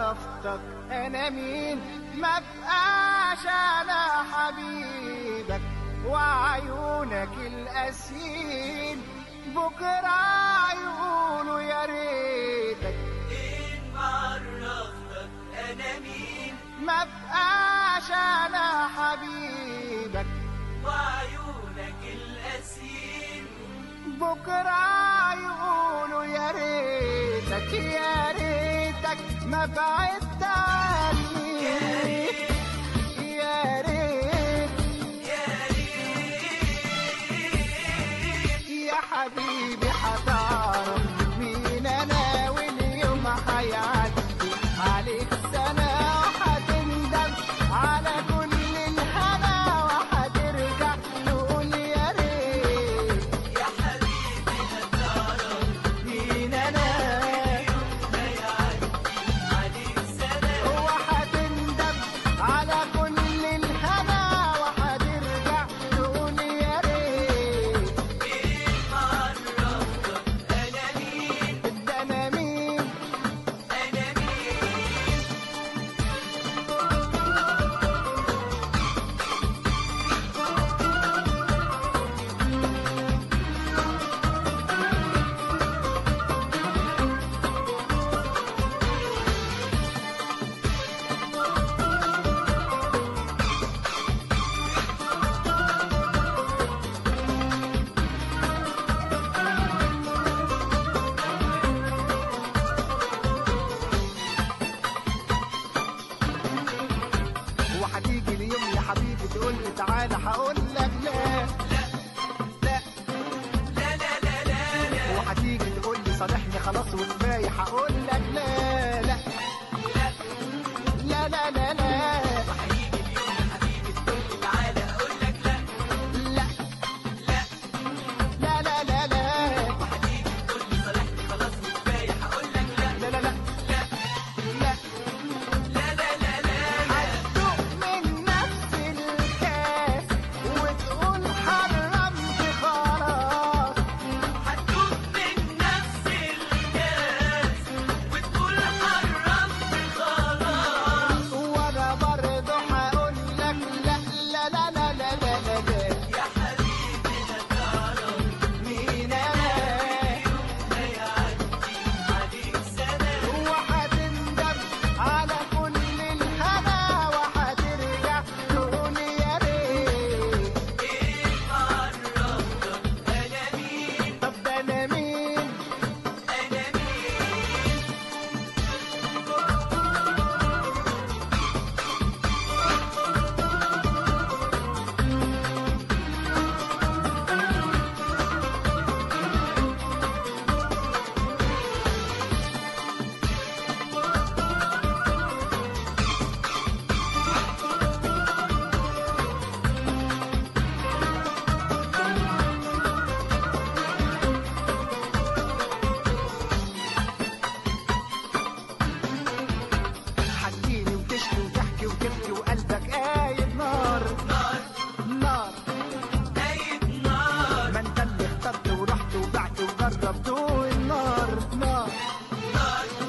عرفتك انا مين ما بقاش انا حبيبك وعيونك القاسيين بكره يقولوا يا ريتك فين عرفتك انا مين ما بقاش انا حبيبك وعيونك القاسيين بكرة يقولوا يا ريتك يا ريتك ما بعدت عني يا ريت يا ريت يا ريت يا حبيبي هتعرف مين انا واليوم هيعدي عليك سنة وهتندم على كل الهنا وهترجع تقول يا ريت يا حبيبي هتعرف مين انا ما يعدي عليك سنة هو هتندم على كل الهنا وهترجع تقول يا ريت فين عرفتك انا مين ده انا مين انا مين وهتيجي اليوم يا حبيبي تقول لي تعالى هقول لك لا لا لا لا لا لا لا وهتيجي تقول لي صالحني خلاص وكفايه هقول لك لا لا لا لا لا لا وهيجي اليوم يا حبيبي تقول لي تعالى اقول لك لا لا لا لا لا لا لا وهتيجي تقول لي صالحني خلاص وكفايه هقول لك لا لا لا لا لا لا لا لا لا لا هتدوق من نفس الكاس وتقول حرمت خلاص هتدوق من نفس الكاس وتقول حرمت خلاص وانا برضه هقول لك لا لا لا لا لا لا لا لا يا حبيبي هتعرف مين انا ما يعدي عليك سنة وهتندم على كل الهنا وهترجع تقول يا ريت فين عرفتك أنا مين طب ده انا مين أنا مين حكيني وتشكي وتحكي وتبكي وقلبك قايد نار نار نار قايد نار ما انت اللي اخترت ورحت وبعت وجربت النار نار نار